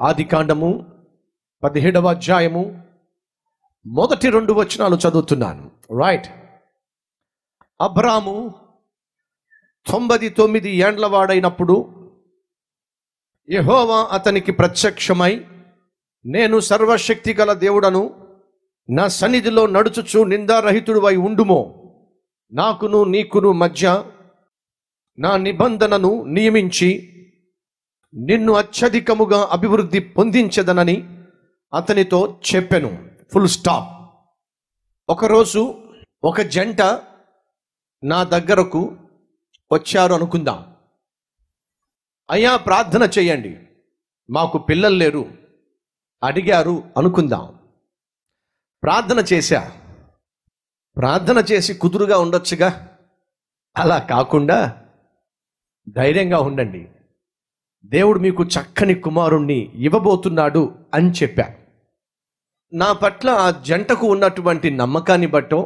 ఆది కాండము పదిహేడవ అధ్యాయము మొదటి రెండు వచనాలు చదువుతున్నాను రైట్ అబ్రాము తొంభై తొమ్మిది ఏండ్ల వాడైనప్పుడు యెహోవా అతనికి ప్రత్యక్షమై నేను సర్వశక్తి గల దేవుడను నా సన్నిధిలో నడుచుచు నిందారహితుడువై ఉండుమో నాకును నీకును మధ్య నా నిబంధనను నియమించి నిన్ను అత్యధికముగా అభివృద్ధి పొందించదనని అతనితో చెప్పెను ఫుల్ స్టాప్ ఒకరోజు ఒక జంట నా దగ్గరకు వచ్చారు అనుకుందాం అయ్యా ప్రార్థన చేయండి మాకు పిల్లలు లేరు అడిగారు అనుకుందాం ప్రార్థన చేశా ప్రార్థన చేసి కుదురుగా ఉండొచ్చుగా అలా కాకుండా ధైర్యంగా ఉండండి దేవుడు మీకు చక్కని కుమారుణ్ణి ఇవ్వబోతున్నాడు అని చెప్పా నా పట్ల ఆ జంటకు ఉన్నటువంటి నమ్మకాన్ని బట్టో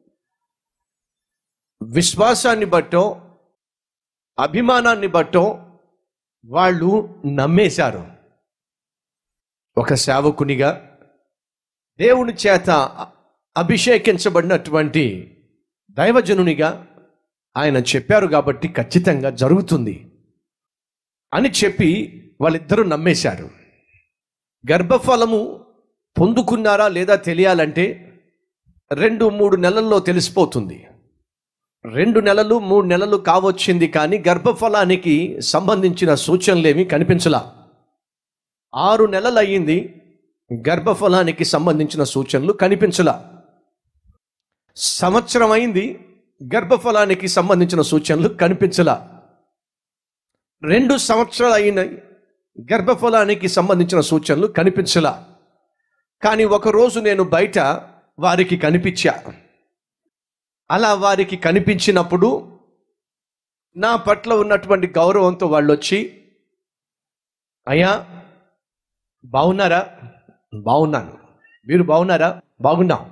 విశ్వాసాన్ని బట్టో అభిమానాన్ని బట్టో వాళ్ళు నమ్మేశారు ఒక సేవకునిగా దేవుని చేత అభిషేకించబడినటువంటి దైవజనునిగా ఆయన చెప్పారు కాబట్టి ఖచ్చితంగా జరుగుతుంది అని చెప్పి వాళ్ళిద్దరూ నమ్మేశారు గర్భఫలము పొందుకున్నారా లేదా తెలియాలంటే రెండు మూడు నెలల్లో తెలిసిపోతుంది రెండు నెలలు మూడు నెలలు కావచ్చింది కానీ గర్భఫలానికి సంబంధించిన సూచనలేమి కనిపించలా ఆరు నెలలు అయ్యింది గర్భఫలానికి సంబంధించిన సూచనలు కనిపించలా సంవత్సరం అయింది గర్భఫలానికి సంబంధించిన సూచనలు కనిపించలా రెండు సంవత్సరాలు అయినాయి గర్భఫలానికి సంబంధించిన సూచనలు కనిపించలా కానీ ఒకరోజు నేను బయట వారికి కనిపించా అలా వారికి కనిపించినప్పుడు నా పట్ల ఉన్నటువంటి గౌరవంతో వాళ్ళు వచ్చి అయ్యా బాగున్నారా బాగున్నాను మీరు బాగున్నారా బాగున్నాం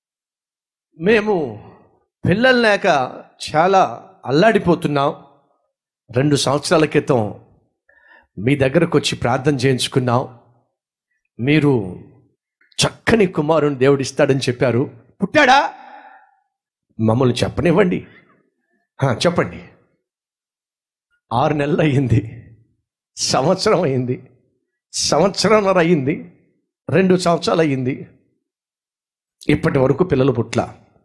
మేము పిల్లలు లేక చాలా అల్లాడిపోతున్నాం రెండు సంవత్సరాల క్రితం మీ దగ్గరకు వచ్చి ప్రార్థన చేయించుకున్నాం మీరు చక్కని కుమారుని దేవుడిస్తాడని చెప్పారు పుట్టాడా మమ్మల్ని చెప్పనివ్వండి "ఆ, చెప్పండి ఆరు నెలలు అయ్యింది సంవత్సరం అయింది సంవత్సరంన్నర అయింది రెండు సంవత్సరాలు అయ్యింది ఇప్పటి వరకు పిల్లలు పుట్ల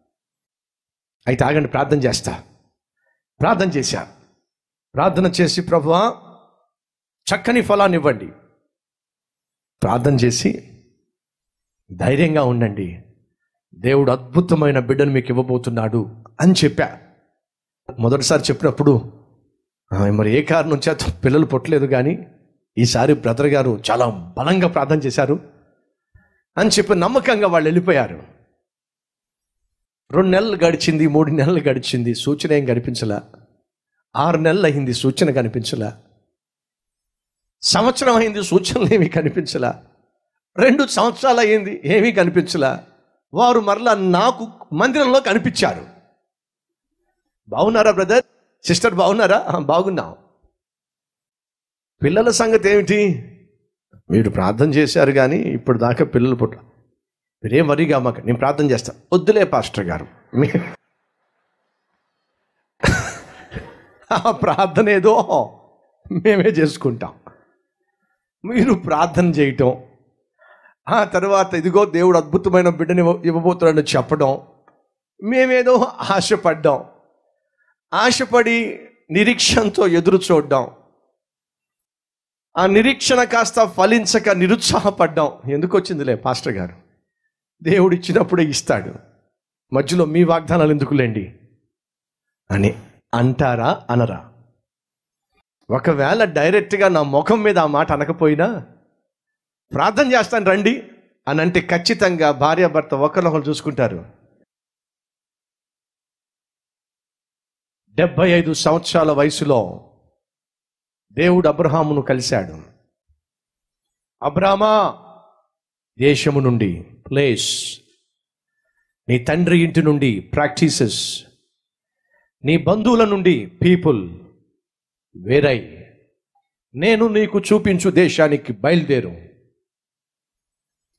అయితే ఆగండి ప్రార్థన చేస్తా ప్రార్థన చేశా ప్రార్థన చేసి ప్రభువా చక్కని ఫలాన్ని ఇవ్వండి ప్రార్థన చేసి ధైర్యంగా ఉండండి దేవుడు అద్భుతమైన బిడ్డను మీకు ఇవ్వబోతున్నాడు అని చెప్పా మొదటిసారి చెప్పినప్పుడు "ఆ, మరి ఏ కారణం చేత పిల్లలు పుట్టలేదు కానీ ఈసారి బ్రదర్ గారు చాలా బలంగా ప్రార్థన చేశారు అని చెప్పి నమ్మకంగా వాళ్ళు వెళ్ళిపోయారు రెండు నెలలు గడిచింది మూడు నెలలు గడిచింది సూచన ఏం కనిపించలా ఆరు నెలలు అయింది సూచన కనిపించలా సంవత్సరం అయింది సూచనలు ఏమీ కనిపించలా రెండు సంవత్సరాలు అయింది ఏమీ కనిపించలా వారు మరలా నాకు మందిరంలో కనిపించారు బాగున్నారా బ్రదర్ సిస్టర్ బాగున్నారా "ఆ, బాగున్నాం పిల్లల సంగతి ఏమిటి మీరు ప్రార్థన చేశారు కానీ ఇప్పుడు దాకా పిల్లలు పుట్ట మీరేం వరిగా మాకు నేను ప్రార్థన చేస్తా వద్దులే పాస్టర్ గారు మీ ఆ ప్రార్థన ఏదో మేమే చేసుకుంటాం మీరు ప్రార్థన చేయటం ఆ తర్వాత ఇదిగో దేవుడు అద్భుతమైన బిడ్డని ఇవ్వ- ఇవ్వబోతున్నాడని చెప్పడం మేమేదో ఆశపడ్డాం ఆశపడి నిరీక్షణతో ఎదురు చూడ్డాం ఆ నిరీక్షణ కాస్త ఫలించక నిరుత్సాహపడ్డాం ఎందుకు వచ్చిందిలే పాస్టర్ గారు దేవుడు ఇచ్చినప్పుడే ఇస్తాడు మధ్యలో మీ వాగ్దానాలు ఎందుకులేండి అని అంటారా అనరా ఒకవేళ డైరెక్ట్గా నా ముఖం మీద ఆ మాట అనకపోయినా ప్రార్థన చేస్తాను రండి అని అంటే ఖచ్చితంగా భార్యాభర్త ఒకరినొకరు చూసుకుంటారు డెబ్బై ఐదు సంవత్సరాల వయసులో దేవుడు అబ్రహామును కలిశాడు అబ్రామా దేశము నుండి ప్లేస్ నీ తండ్రి ఇంటి నుండి ప్రాక్టీసెస్ నీ బంధువుల నుండి పీపుల్ వేరై నేను నీకు చూపించు దేశానికి బయలుదేరు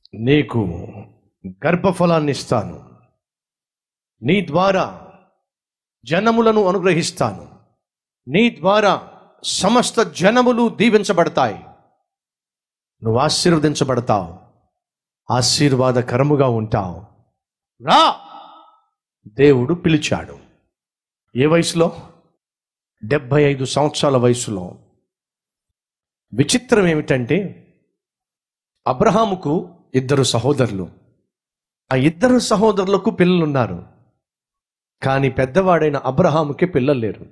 నీకు గర్భఫలాన్ని ఇస్తాను నీ ద్వారా జనములను అనుగ్రహిస్తాను నీ ద్వారా సమస్త జనములు దీవించబడతాయి నువ్వు ఆశీర్వదించబడతావు ఆశీర్వాదకరముగా ఉంటావు రా దేవుడు పిలిచాడు ఏ వయసులో డెబ్భై ఐదు సంవత్సరాల వయసులో విచిత్రం ఏమిటంటే అబ్రహాముకు ఇద్దరు సహోదరులు ఆ ఇద్దరు సహోదరులకు పిల్లలు ఉన్నారు కానీ పెద్దవాడైన అబ్రహాముకి పిల్లలు లేరు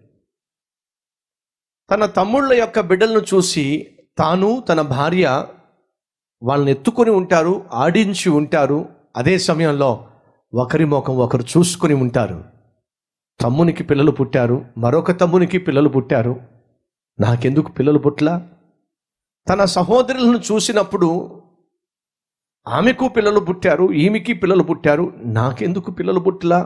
తన తమ్ముళ్ళ యొక్క బిడ్డలను చూసి తాను తన భార్య వాళ్ళని ఎత్తుకొని ఉంటారు ఆడించి ఉంటారు అదే సమయంలో ఒకరి ముఖం ఒకరు చూసుకొని ఉంటారు తమ్మునికి పిల్లలు పుట్టారు మరొక తమ్మునికి పిల్లలు పుట్టారు నాకెందుకు పిల్లలు పుట్లా తన సహోదరులను చూసినప్పుడు ఆమెకు పిల్లలు పుట్టారు ఈమెకి పిల్లలు పుట్టారు నాకెందుకు పిల్లలు పుట్టలా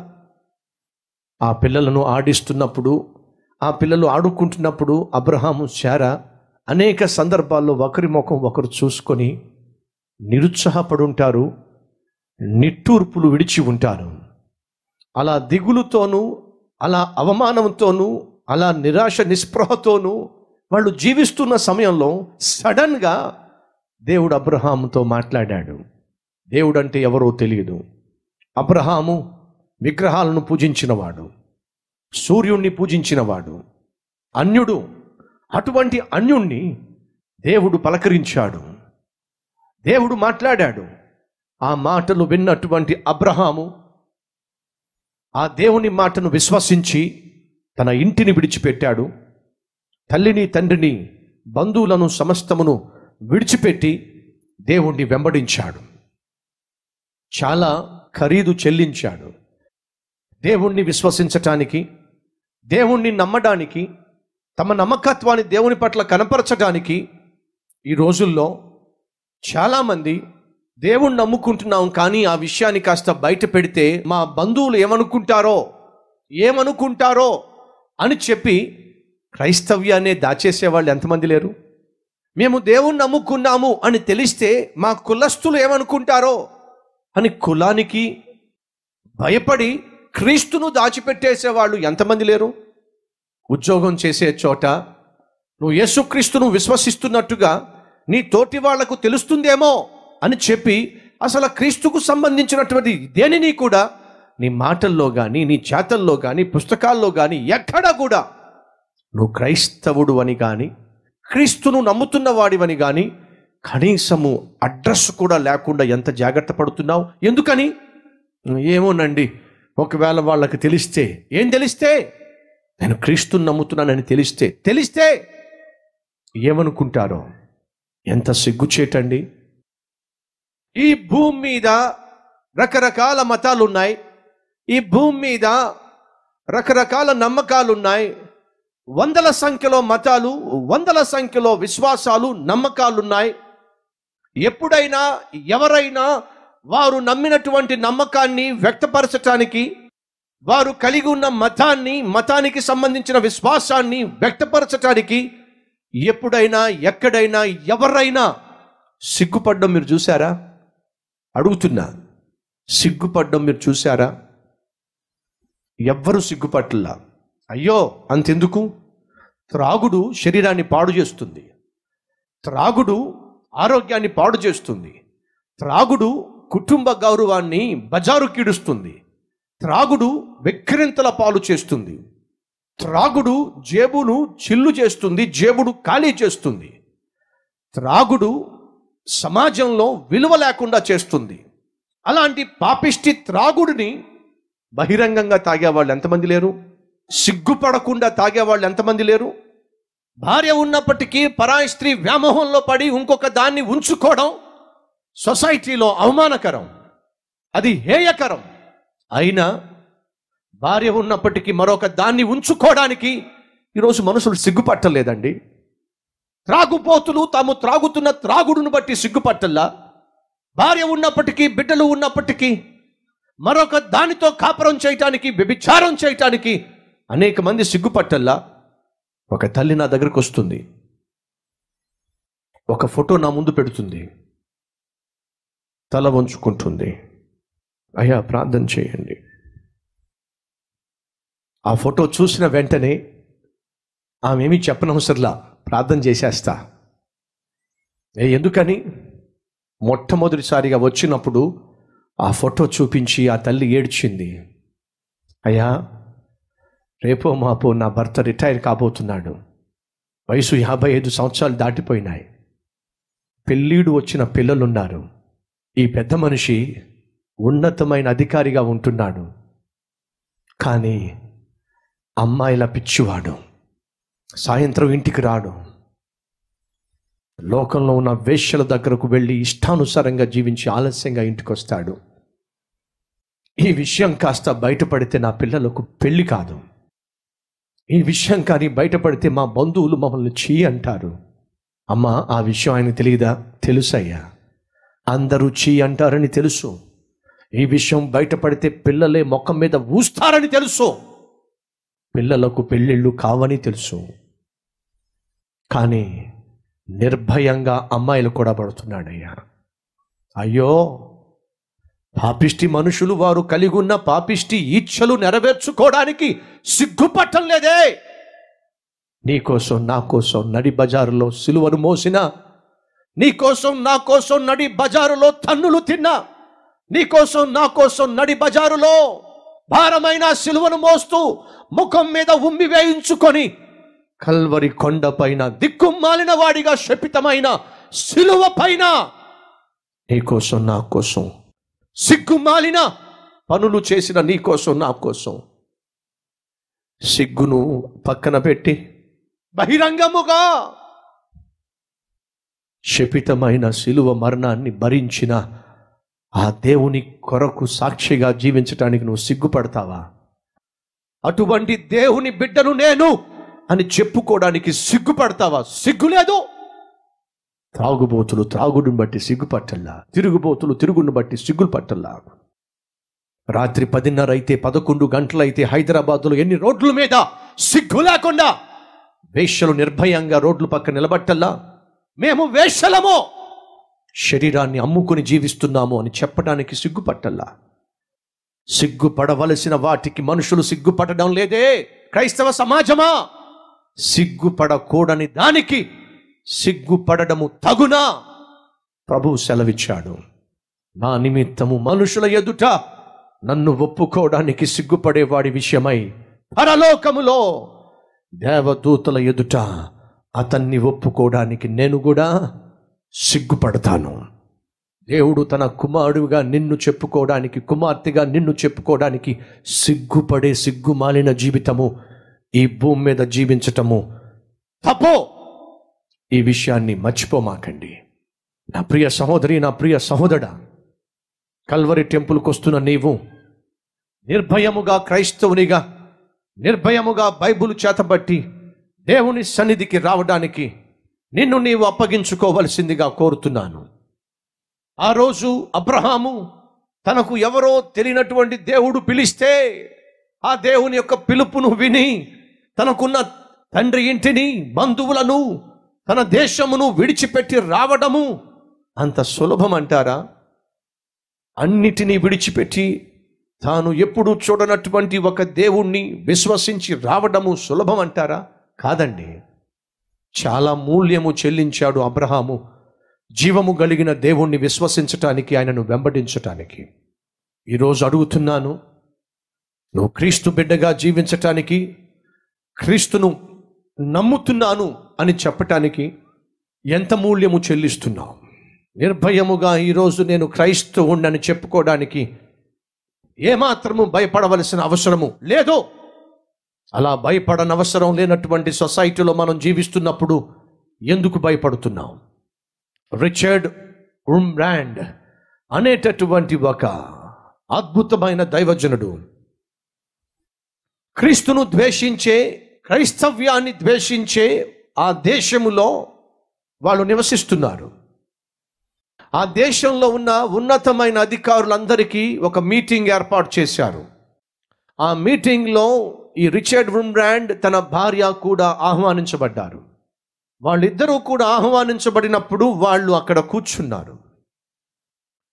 ఆ పిల్లలను ఆడిస్తున్నప్పుడు ఆ పిల్లలు ఆడుకుంటున్నప్పుడు అబ్రహాము శారా అనేక సందర్భాల్లో ఒకరి ముఖం ఒకరు చూసుకొని నిరుత్సాహపడుంటారు నిట్టూర్పులు విడిచి ఉంటారు అలా దిగులుతోనూ అలా అవమానంతోనూ అలా నిరాశ నిస్పృహతోనూ వాళ్ళు జీవిస్తున్న సమయంలో సడన్గా దేవుడు అబ్రహాముతో మాట్లాడాడు దేవుడు అంటే ఎవరో తెలియదు అబ్రహాము విగ్రహాలను పూజించినవాడు సూర్యుణ్ణి పూజించినవాడు అన్యుడు అటువంటి అన్యుణ్ణి దేవుడు పలకరించాడు దేవుడు మాట్లాడాడు ఆ మాటలు విన్నటువంటి అబ్రహాము ఆ దేవుని మాటను విశ్వసించి తన ఇంటిని విడిచిపెట్టాడు తల్లిని తండ్రిని బంధువులను సమస్తమును విడిచిపెట్టి దేవుణ్ణి వెంబడించాడు చాలా ఖరీదు చెల్లించాడు దేవుణ్ణి విశ్వసించటానికి దేవుణ్ణి నమ్మడానికి తమ నమ్మకత్వాన్ని దేవుని పట్ల కనపరచడానికి ఈ రోజుల్లో చాలామంది దేవుణ్ణి నమ్ముకుంటున్నాం కానీ ఆ విషయాన్ని కాస్త బయట పెడితే మా బంధువులు ఏమనుకుంటారో ఏమనుకుంటారో అని చెప్పి క్రైస్తవ్యాన్ని దాచేసే వాళ్ళు ఎంతమంది లేరు మేము దేవుణ్ణి నమ్ముకున్నాము అని తెలిస్తే మా కులస్తులు ఏమనుకుంటారో అని కులానికి భయపడి క్రీస్తును దాచిపెట్టేసే వాళ్ళు ఎంతమంది లేరు ఉద్యోగం చేసే చోట నువ్వు యేసుక్రీస్తును విశ్వసిస్తున్నట్టుగా నీ తోటి వాళ్లకు తెలుస్తుందేమో అని చెప్పి అసలు ఆ క్రీస్తుకు సంబంధించినటువంటి దేనిని కూడా నీ మాటల్లో కానీ నీ చేతల్లో కానీ పుస్తకాల్లో కానీ ఎక్కడా కూడా నువ్వు క్రైస్తవుడు అని కానీ క్రీస్తును నమ్ముతున్న వాడివని కానీ కనీసము అడ్రస్ కూడా లేకుండా ఎంత జాగ్రత్త పడుతున్నావు ఎందుకని ఏమోనండి ఒకవేళ వాళ్ళకి తెలిస్తే ఏం తెలిస్తే నేను క్రీస్తుని నమ్ముతున్నానని తెలిస్తే తెలిస్తే ఏమనుకుంటారో ఎంత సిగ్గుచేటండి ఈ భూమి మీద రకరకాల మతాలు ఉన్నాయి ఈ భూమి మీద రకరకాల నమ్మకాలు ఉన్నాయి వందల సంఖ్యలో మతాలు వందల సంఖ్యలో విశ్వాసాలు నమ్మకాలు ఉన్నాయి ఎప్పుడైనా ఎవరైనా వారు నమ్మినటువంటి నమ్మకాన్ని వ్యక్తపరచటానికి వారు కలిగి ఉన్న మతాన్ని మతానికి సంబంధించిన విశ్వాసాన్ని వ్యక్తపరచటానికి ఎప్పుడైనా ఎక్కడైనా ఎవరైనా సిగ్గుపడ్డం మీరు చూసారా అడుగుతున్నా సిగ్గుపడ్డం మీరు చూసారా ఎవ్వరు సిగ్గుపట్టలా అయ్యో అంతెందుకు త్రాగుడు శరీరాన్ని పాడు చేస్తుంది త్రాగుడు ఆరోగ్యాన్ని పాడు చేస్తుంది త్రాగుడు కుటుంబ గౌరవాన్ని బజారు కీడుస్తుంది త్రాగుడు వెక్కిరింతల పాలు చేస్తుంది త్రాగుడు జేబును చిల్లు చేస్తుంది జేబుడు ఖాళీ చేస్తుంది త్రాగుడు సమాజంలో విలువ లేకుండా చేస్తుంది అలాంటి పాపిష్టి త్రాగుడిని బహిరంగంగా తాగేవాళ్ళు ఎంతమంది లేరు సిగ్గుపడకుండా తాగేవాళ్ళు ఎంతమంది లేరు భార్య ఉన్నప్పటికీ పరాయి స్త్రీ వ్యామోహంలో పడి ఇంకొక దాన్ని ఉంచుకోవడం సొసైటీలో అవమానకరం అది హేయకరం అయినా భార్య ఉన్నప్పటికీ మరొక దాన్ని ఉంచుకోవడానికి ఈరోజు మనుషులు సిగ్గుపట్టలేదండి త్రాగుపోతులు తాము త్రాగుతున్న త్రాగుడును బట్టి సిగ్గుపట్టల్లా భార్య ఉన్నప్పటికీ బిడ్డలు ఉన్నప్పటికీ మరొక దానితో కాపురం చేయటానికి వ్యభిచారం చేయటానికి అనేక మంది సిగ్గుపట్టల్లా ఒక తల్లి నా దగ్గరకు వస్తుంది ఒక ఫోటో నా ముందు పెడుతుంది తల వంచుకుంటుంది అయ్యా ప్రార్థన చేయండి ఆ ఫోటో చూసిన వెంటనే ఆమె ఏమీ చెప్పనవసరంలా ప్రార్థన చేసేస్తా ఏ ఎందుకని మొట్టమొదటిసారిగా వచ్చినప్పుడు ఆ ఫోటో చూపించి ఆ తల్లి ఏడ్చింది అయ్యా రేపో మాపో నా భర్త రిటైర్ కాబోతున్నాడు వయసు యాభై ఐదు సంవత్సరాలు దాటిపోయినాయి పెళ్ళీడు వచ్చిన పిల్లలున్నారు ఈ పెద్ద మనిషి ఉన్నతమైన అధికారిగా ఉంటున్నాడు కానీ అమ్మాయిల పిచ్చివాడు సాయంత్రం ఇంటికి రాడు లోకంలో ఉన్న వేశ్యల దగ్గరకు వెళ్ళి ఇష్టానుసారంగా జీవించి ఆలస్యంగా ఇంటికి వస్తాడు ఈ విషయం కాస్త బయటపడితే నా పిల్లలకు పెళ్లి కాదు ఈ విషయం కానీ బయటపడితే మా బంధువులు మమ్మల్ని చీ అంటారు అమ్మా ఆ విషయం ఆయన తెలియదా తెలుసయ్యా అందరూ చీ అంటారని తెలుసు ఈ విషయం బయటపడితే పిల్లలే మొక్కం మీద ఊస్తారని తెలుసు పిల్లలకు పెళ్ళిళ్ళు కావని తెలుసు కానీ నిర్భయంగా అమ్మాయిలు కూడా పడుతున్నాడయ్యా అయ్యో పాపిష్టి మనుషులు వారు కలిగి ఉన్న పాపిష్టి ఈచ్ఛలు నెరవేర్చుకోవడానికి సిగ్గుపట్టం లేదే నీకోసం నా కోసం నడి బజారులో సిలువను మోసిన నీకోసం నా కోసం నడి బజారులో తన్నులు తిన్నా నీకోసం నా కోసం నడి బజారులో భారమైన సిలువను మోస్తూ ముఖం మీద ఉమ్మి వేయించుకొని కల్వరి కొండ పైన దిక్కుమాలిన వాడిగా శపితమైన సిలువ పైన నీకోసం నా కోసం సిగ్గుమాలిన పనులు చేసిన నీ కోసం నా కోసం సిగ్గును పక్కన పెట్టి బహిరంగముగా శపితమైన శిలువ మరణాన్ని భరించిన ఆ దేవుని కొరకు సాక్షిగా జీవించటానికి నువ్వు సిగ్గుపడతావా అటువంటి దేవుని బిడ్డను నేను అని చెప్పుకోవడానికి సిగ్గుపడతావా సిగ్గు లేదు త్రాగుబోతులు త్రాగుడుని బట్టి సిగ్గుపట్టల్లా తిరుగుబోతులు తిరుగుని బట్టి సిగ్గులు పట్టల్లా రాత్రి పదిన్నర అయితే పదకొండు గంటలైతే హైదరాబాద్లో ఎన్ని రోడ్ల మీద సిగ్గు లేకుండా వేశ్యలు నిర్భయంగా రోడ్ల పక్క నిలబట్టల్లా మేము వేశ్యలము శరీరాన్ని అమ్ముకుని జీవిస్తున్నాము అని చెప్పడానికి సిగ్గుపట్టల్లా సిగ్గుపడవలసిన వాటికి మనుషులు సిగ్గుపడడం లేదే క్రైస్తవ సమాజమా సిగ్గుపడకూడని దానికి సిగ్గుపడడము తగునా ప్రభు సెలవిచ్చాడు నా నిమిత్తము మనుషుల ఎదుట నన్ను ఒప్పుకోవడానికి సిగ్గుపడేవాడి విషయమై పరలోకములో దేవదూతల ఎదుట అతన్ని ఒప్పుకోవడానికి నేను కూడా సిగ్గుపడతాను దేవుడు తన కుమారుడుగా నిన్ను చెప్పుకోవడానికి కుమార్తెగా నిన్ను చెప్పుకోవడానికి సిగ్గుపడే సిగ్గుమాలిన జీవితము ఈ భూమి మీద జీవించటము తపో ఈ విషయాన్ని మర్చిపోమాకండి నా ప్రియ సహోదరి నా ప్రియ సహోదరా కల్వరి టెంపుల్కి వస్తున్న నీవు నిర్భయముగా క్రైస్తవునిగా నిర్భయముగా బైబుల్ చేతబట్టి దేవుని సన్నిధికి రావడానికి నిన్ను నీవు అప్పగించుకోవలసిందిగా కోరుతున్నాను ఆ రోజు అబ్రహాము తనకు ఎవరో తెలియనటువంటి దేవుడు పిలిస్తే ఆ దేవుని యొక్క పిలుపును విని తనకున్న తండ్రి ఇంటిని బంధువులను తన దేశమును విడిచిపెట్టి రావడము అంత సులభం అంటారా అన్నిటినీ విడిచిపెట్టి తాను ఎప్పుడు చూడనటువంటి ఒక దేవుణ్ణి విశ్వసించి రావడము సులభం అంటారా కాదండి చాలా మూల్యము చెల్లించాడు అబ్రహాము జీవము కలిగిన దేవుణ్ణి విశ్వసించటానికి ఆయనను వెంబడించటానికి ఈరోజు అడుగుతున్నాను నువ్వు క్రీస్తు బిడ్డగా జీవించటానికి క్రీస్తును నమ్ముతున్నాను అని చెప్పటానికి ఎంత మూల్యము చెల్లిస్తున్నావు నిర్భయముగా ఈరోజు నేను క్రైస్తవుణ్ణని చెప్పుకోవడానికి ఏమాత్రము భయపడవలసిన అవసరము లేదు అలా భయపడనవసరం లేనటువంటి సొసైటీలో మనం జీవిస్తున్నప్పుడు ఎందుకు భయపడుతున్నాం రిచర్డ్ రుమ్రాండ్ అనేటటువంటి ఒక అద్భుతమైన దైవజనుడు క్రీస్తును ద్వేషించే క్రైస్తవ్యాన్ని ద్వేషించే ఆ దేశములో వాళ్ళు నివసిస్తున్నారు ఆ దేశంలో ఉన్న ఉన్నతమైన అధికారులందరికీ ఒక మీటింగ్ ఏర్పాటు చేశారు ఆ మీటింగ్లో ఈ రిచర్డ్ విమ్రాండ్ తన భార్య కూడా ఆహ్వానించబడ్డారు వాళ్ళిద్దరూ కూడా ఆహ్వానించబడినప్పుడు వాళ్ళు అక్కడ కూర్చున్నారు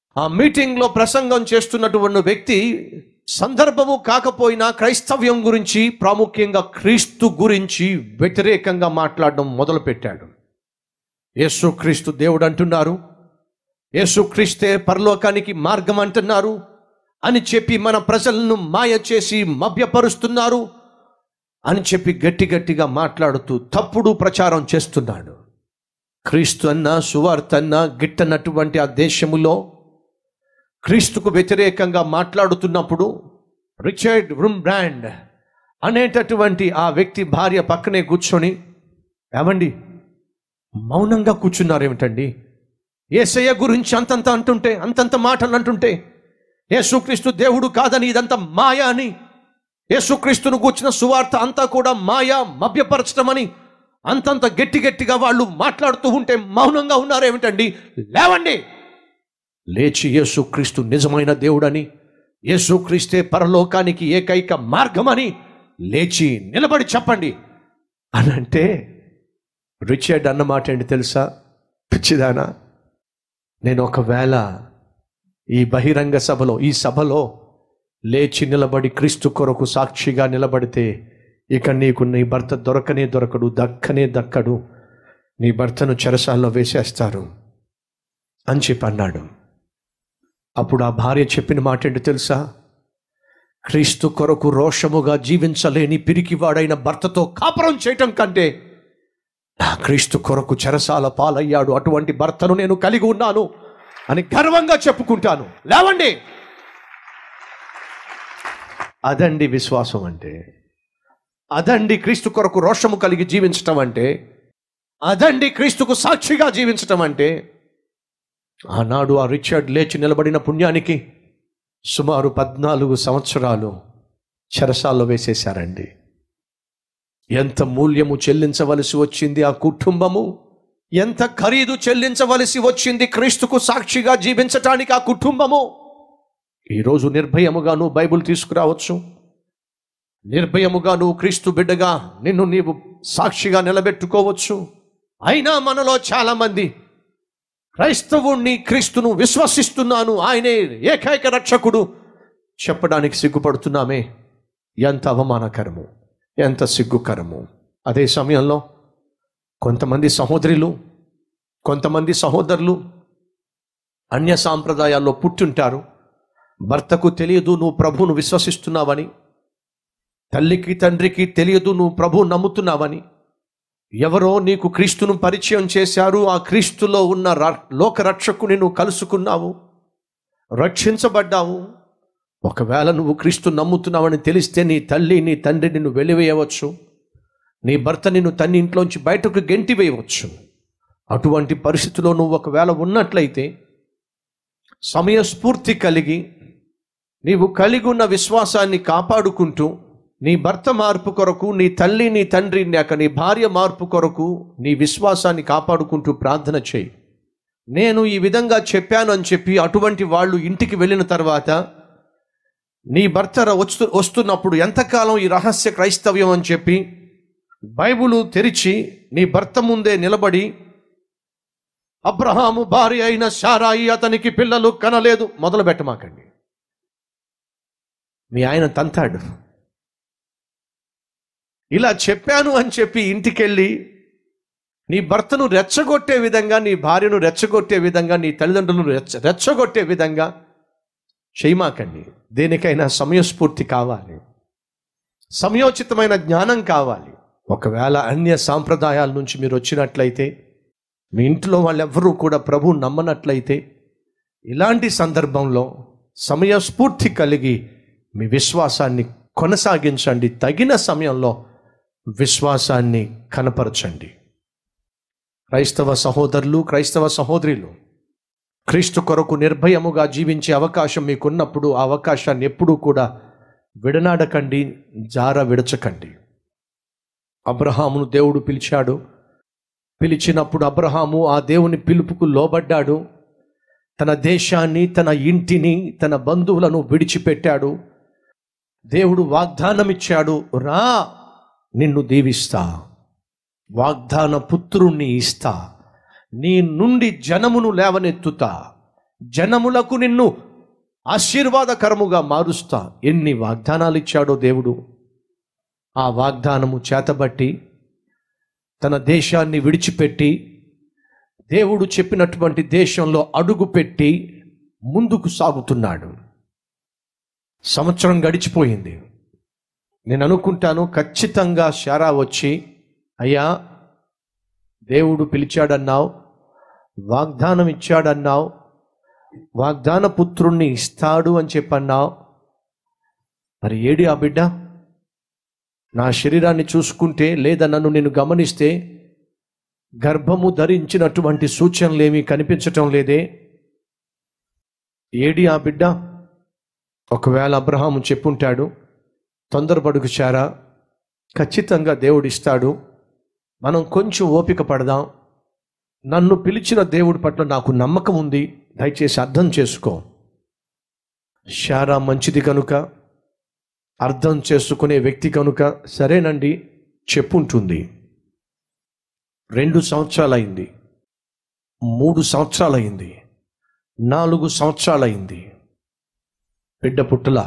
ఆ మీటింగ్లో ప్రసంగం చేస్తున్నటువంటి వ్యక్తి సందర్భము కాకపోయినా క్రైస్తవ్యం గురించి ప్రాముఖ్యంగా క్రీస్తు గురించి వ్యతిరేకంగా మాట్లాడడం మొదలుపెట్టాడు యేసుక్రీస్తు దేవుడు అంటున్నారు యేసుక్రీస్తే పరలోకానికి మార్గం అంటున్నారు అని చెప్పి మన ప్రజలను మాయ చేసి మభ్యపరుస్తున్నారు అని చెప్పి గట్టి గట్టిగా మాట్లాడుతూ తప్పుడు ప్రచారం చేస్తున్నాడు క్రీస్తు అన్న సువార్త అన్న గిట్టనటువంటి ఆ దేశములో క్రీస్తుకు వ్యతిరేకంగా మాట్లాడుతున్నప్పుడు రిచర్డ్ రుమ్ బ్రాండ్ అనేటటువంటి ఆ వ్యక్తి భార్య పక్కనే కూర్చొని ఏమండి మౌనంగా కూర్చున్నారు ఏమిటండి ఏసయ్య గురించి అంతంత అంటుంటే అంతంత మాటలు అంటుంటే యేసుక్రీస్తు దేవుడు కాదని ఇదంతా మాయ అని యేసుక్రీస్తును కూర్చిన సువార్త అంతా కూడా మాయ మభ్యపరచడమని అంతంత గట్టి గట్టిగా వాళ్ళు మాట్లాడుతూ ఉంటే మౌనంగా ఉన్నారేమిటండి లేవండి లేచి యేసుక్రీస్తు నిజమైన దేవుడని యేసుక్రీస్తే పరలోకానికి ఏకైక మార్గమని లేచి నిలబడి చెప్పండి అని అంటే రిచర్డ్ అన్నమాట ఏంటి తెలుసా పిచ్చిదానా నేను ఒకవేళ ఈ బహిరంగ సభలో ఈ సభలో లేచి నిలబడి క్రీస్తు కొరకు సాక్షిగా నిలబడితే ఇక నీకు నీ భర్త దొరకనే దొరకడు దక్కనే దక్కడు నీ భర్తను చెరసాల్లో వేసేస్తారు అని చెప్పి అన్నాడు అప్పుడు ఆ భార్య చెప్పిన మాట ఏంటి తెలుసా క్రీస్తు కొరకు రోషముగా జీవించలేని పిరికివాడైన భర్తతో కాపురం చేయటం కంటే నా క్రీస్తు కొరకు చెరసాల పాలయ్యాడు అటువంటి భర్తను నేను కలిగి ఉన్నాను అని గర్వంగా చెప్పుకుంటాను లేవండి అదండి విశ్వాసం అంటే అదండి క్రీస్తు కొరకు రోషము కలిగి జీవించటం అంటే అదండి క్రీస్తుకు సాక్షిగా జీవించటం అంటే ఆనాడు ఆ రిచర్డ్ లేచి నిలబడిన పుణ్యానికి సుమారు పద్నాలుగు సంవత్సరాలు చెరసాల్లో వేసేశారండి ఎంత మూల్యము చెల్లించవలసి వచ్చింది ఆ కుటుంబము ఎంత ఖరీదు చెల్లించవలసి వచ్చింది క్రీస్తుకు సాక్షిగా జీవించటానికి ఆ కుటుంబము ఈరోజు నిర్భయముగా నువ్వు బైబిల్ తీసుకురావచ్చు నిర్భయముగా నువ్వు క్రీస్తు బిడ్డగా నిన్ను నీవు సాక్షిగా నిలబెట్టుకోవచ్చు అయినా మనలో చాలామంది క్రైస్తవుణ్ణి క్రీస్తును విశ్వసిస్తున్నాను ఆయనే ఏకైక రక్షకుడు చెప్పడానికి సిగ్గుపడుతున్నామే ఎంత అవమానకరము ఎంత సిగ్గుకరము అదే సమయంలో కొంతమంది సహోదరులు కొంతమంది సహోదరులు అన్య సాంప్రదాయాల్లో పుట్టుంటారు భర్తకు తెలియదు నువ్వు ప్రభువును విశ్వసిస్తున్నావని తల్లికి తండ్రికి తెలియదు నువ్వు ప్రభువు నమ్ముతున్నావని ఎవరో నీకు క్రీస్తును పరిచయం చేశారు ఆ క్రీస్తులో ఉన్న ర- లోకరక్షకుని నువ్వు కలుసుకున్నావు రక్షించబడ్డావు ఒకవేళ నువ్వు క్రీస్తు నమ్ముతున్నావని తెలిస్తే నీ తల్లి నీ తండ్రి నిన్ను వెలివేయవచ్చు నీ భర్త నిన్ను తన్ని ఇంట్లోంచి బయటకు గెంటి వేయవచ్చు అటువంటి పరిస్థితిలో నువ్వు ఒకవేళ ఉన్నట్లయితే సమయస్ఫూర్తి కలిగి నీవు కలిగి ఉన్న విశ్వాసాన్ని కాపాడుకుంటూ నీ భర్త మార్పు కొరకు నీ తల్లి నీ తండ్రి లేక నీ భార్య మార్పు కొరకు నీ విశ్వాసాన్ని కాపాడుకుంటూ ప్రార్థన చేయి నేను ఈ విధంగా చెప్పాను అని చెప్పి అటువంటి వాళ్ళు ఇంటికి వెళ్ళిన తర్వాత నీ భర్త ర- వస్తు వస్తున్నప్పుడు ఎంతకాలం ఈ రహస్య క్రైస్తవ్యం అని చెప్పి బైబులు తెరిచి నీ భర్త ముందే నిలబడి అబ్రహాము భార్య అయిన శారాయి అతనికి పిల్లలు కనలేదు మొదలు పెట్టమాకండి మీ ఆయన తంతాడు ఇలా చెప్పాను అని చెప్పి ఇంటికెళ్ళి నీ భర్తను రెచ్చగొట్టే విధంగా నీ భార్యను రెచ్చగొట్టే విధంగా నీ తల్లిదండ్రులను రెచ్చ రెచ్చగొట్టే విధంగా చేయమాకండి దేనికైనా సమయస్ఫూర్తి కావాలి సమయోచితమైన జ్ఞానం కావాలి ఒకవేళ అన్య సాంప్రదాయాల నుంచి మీరు వచ్చినట్లయితే మీ ఇంట్లో వాళ్ళెవ్వరూ కూడా ప్రభు నమ్మనట్లయితే ఇలాంటి సందర్భంలో సమయస్ఫూర్తి కలిగి మీ విశ్వాసాన్ని కొనసాగించండి తగిన సమయంలో విశ్వాసాన్ని కనపరచండి క్రైస్తవ సహోదరులు క్రైస్తవ సహోదరులు క్రీస్తు కొరకు నిర్భయముగా జీవించే అవకాశం మీకున్నప్పుడు ఆ అవకాశాన్ని ఎప్పుడూ కూడా విడనాడకండి జార విడచకండి అబ్రహామును దేవుడు పిలిచాడు పిలిచినప్పుడు అబ్రహాము ఆ దేవుని పిలుపుకు లోబడ్డాడు తన దేశాన్ని తన ఇంటిని తన బంధువులను విడిచిపెట్టాడు దేవుడు వాగ్దానం ఇచ్చాడు రా నిన్ను దీవిస్తా వాగ్దాన పుత్రుణ్ణి ఇస్తా నీ నుండి జనమును లేవనెత్తుతా జనములకు నిన్ను ఆశీర్వాదకరముగా మారుస్తా ఎన్ని వాగ్దానాలు ఇచ్చాడో దేవుడు ఆ వాగ్దానము చేతబట్టి తన దేశాన్ని విడిచిపెట్టి దేవుడు చెప్పినటువంటి దేశంలో అడుగుపెట్టి ముందుకు సాగుతున్నాడు సంవత్సరం గడిచిపోయింది నేను అనుకుంటాను ఖచ్చితంగా శారా వచ్చి అయ్యా దేవుడు పిలిచాడన్నావు వాగ్దానం ఇచ్చాడన్నావు వాగ్దాన పుత్రుణ్ణి ఇస్తాడు అని చెప్పన్నావు మరి ఏడి ఆ బిడ్డ నా శరీరాన్ని చూసుకుంటే లేదా నన్ను నేను గమనిస్తే గర్భము ధరించినటువంటి సూచనలేమీ కనిపించటం లేదే ఏడి ఆ బిడ్డ ఒకవేళ అబ్రహాము చెప్పుంటాడు తొందరపడుకు చారా ఖచ్చితంగా దేవుడు ఇస్తాడు మనం కొంచెం ఓపిక పడదాం నన్ను పిలిచిన దేవుడి పట్ల నాకు నమ్మకం ఉంది దయచేసి అర్థం చేసుకో శారా మంచిది కనుక అర్థం చేసుకునే వ్యక్తి కనుక సరేనండి చెప్పుంటుంది రెండు సంవత్సరాలైంది మూడు సంవత్సరాలైంది నాలుగు సంవత్సరాలైంది బిడ్డ పుట్టుల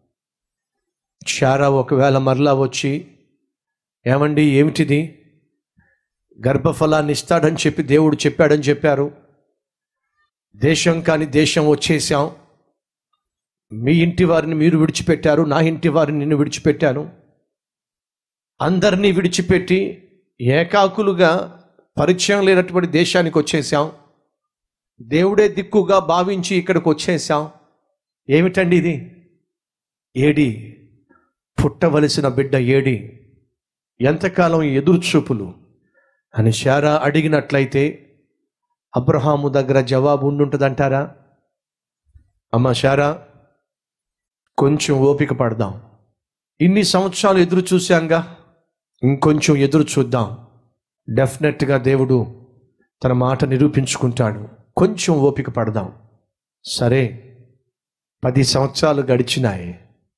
శారా ఒకవేళ మరలా వచ్చి ఏమండి ఏమిటిది గర్భఫలాన్ని ఇస్తాడని చెప్పి దేవుడు చెప్పాడని చెప్పారు దేశం కాని దేశం వచ్చేసాం మీ ఇంటి వారిని మీరు విడిచిపెట్టారు నా ఇంటి వారిని నిన్ను విడిచిపెట్టాను అందరినీ విడిచిపెట్టి ఏకాకులుగా పరిచయం లేనటువంటి దేశానికి వచ్చేసాం దేవుడే దిక్కుగా భావించి ఇక్కడికి వచ్చేసాం ఏమిటండి ఇది ఏడి పుట్టవలసిన బిడ్డ ఏడి ఎంతకాలం ఎదురు చూపులు అని శారా అడిగినట్లయితే అబ్రహాము దగ్గర జవాబు ఉండుంటుందంటారా అమ్మ శారా కొంచెం ఓపిక పడదాం ఇన్ని సంవత్సరాలు ఎదురు చూశాంగా ఇంకొంచెం ఎదురు చూద్దాం డెఫినెట్గా దేవుడు తన మాట నిరూపించుకుంటాడు కొంచెం ఓపిక పడదాం సరే పది సంవత్సరాలు గడిచినాయి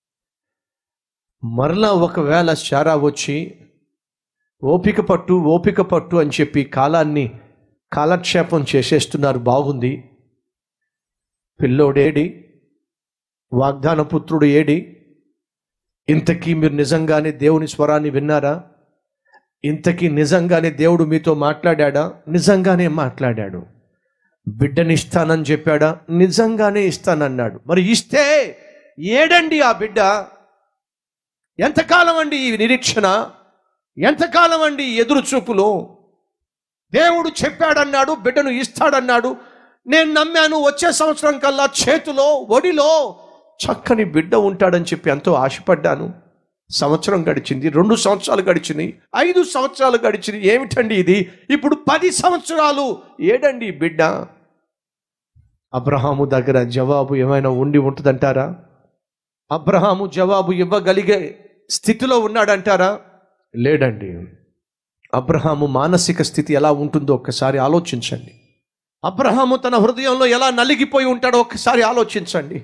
మరలా ఒకవేళ శారా వచ్చి ఓపిక పట్టు ఓపిక పట్టు అని చెప్పి కాలాన్ని కాలక్షేపం చేసేస్తున్నారు బాగుంది పిల్లోడేడి వాగ్దాన పుత్రుడు ఏడి ఇంతకీ మీరు నిజంగానే దేవుని స్వరాన్ని విన్నారా ఇంతకీ నిజంగానే దేవుడు మీతో మాట్లాడా నిజంగానే మాట్లాడాడు బిడ్డని ఇస్తానని చెప్పాడా నిజంగానే ఇస్తానన్నాడు మరి ఇస్తే ఏడండి ఆ బిడ్డ ఎంతకాలం అండి ఈ నిరీక్షణ ఎంతకాలం అండి ఈ ఎదురు చూపులు దేవుడు చెప్పాడన్నాడు బిడ్డను ఇస్తాడన్నాడు నేను నమ్మాను వచ్చే సంవత్సరం కల్లా చేతిలో ఒడిలో చక్కని బిడ్డ ఉంటాడని చెప్పి ఎంతో ఆశపడ్డాను సంవత్సరం గడిచింది రెండు సంవత్సరాలు గడిచినాయి ఐదు సంవత్సరాలు గడిచినాయి ఏమిటండి ఇది ఇప్పుడు పది సంవత్సరాలు ఏడండి ఈ బిడ్డ అబ్రహాము దగ్గర జవాబు ఏమైనా ఉండి ఉంటుందంటారా అబ్రహాము జవాబు ఇవ్వగలిగే స్థితిలో ఉన్నాడంటారా లేడండి అబ్రహాము మానసిక స్థితి ఎలా ఉంటుందో ఒక్కసారి ఆలోచించండి అబ్రహాము తన హృదయంలో ఎలా నలిగిపోయి ఉంటాడో ఒక్కసారి ఆలోచించండి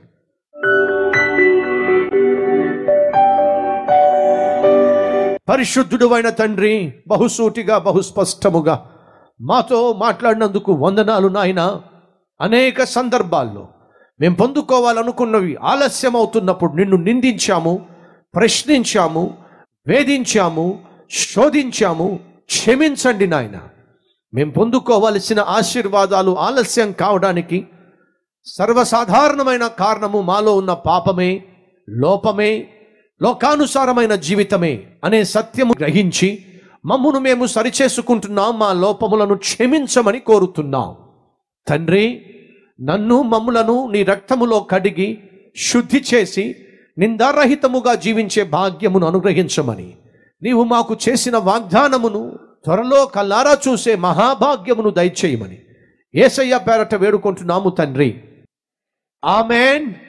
పరిశుద్ధుడు అయిన తండ్రి బహుసూటిగా బహుస్పష్టముగా మాతో మాట్లాడినందుకు వందనాలు నాయన అనేక సందర్భాల్లో మేము పొందుకోవాలనుకున్నవి ఆలస్యం అవుతున్నప్పుడు నిన్ను నిందించాము ప్రశ్నించాము వేధించాము శోధించాము క్షమించండి నాయన మేము పొందుకోవలసిన ఆశీర్వాదాలు ఆలస్యం కావడానికి సర్వసాధారణమైన కారణము మాలో ఉన్న పాపమే లోపమే లోకానుసారమైన జీవితమే అనే సత్యము గ్రహించి మమ్మును మేము సరిచేసుకుంటున్నాం మా లోపములను క్షమించమని కోరుతున్నాం తండ్రి నన్ను మమ్ములను నీ రక్తములో కడిగి శుద్ధి చేసి నిందారహితముగా జీవించే భాగ్యమును అనుగ్రహించమని నీవు మాకు చేసిన వాగ్దానమును త్వరలో కల్లారా చూసే మహాభాగ్యమును దయచేయమని ఏసయ్య పేరట వేడుకుంటున్నాము తండ్రి ఆమెన్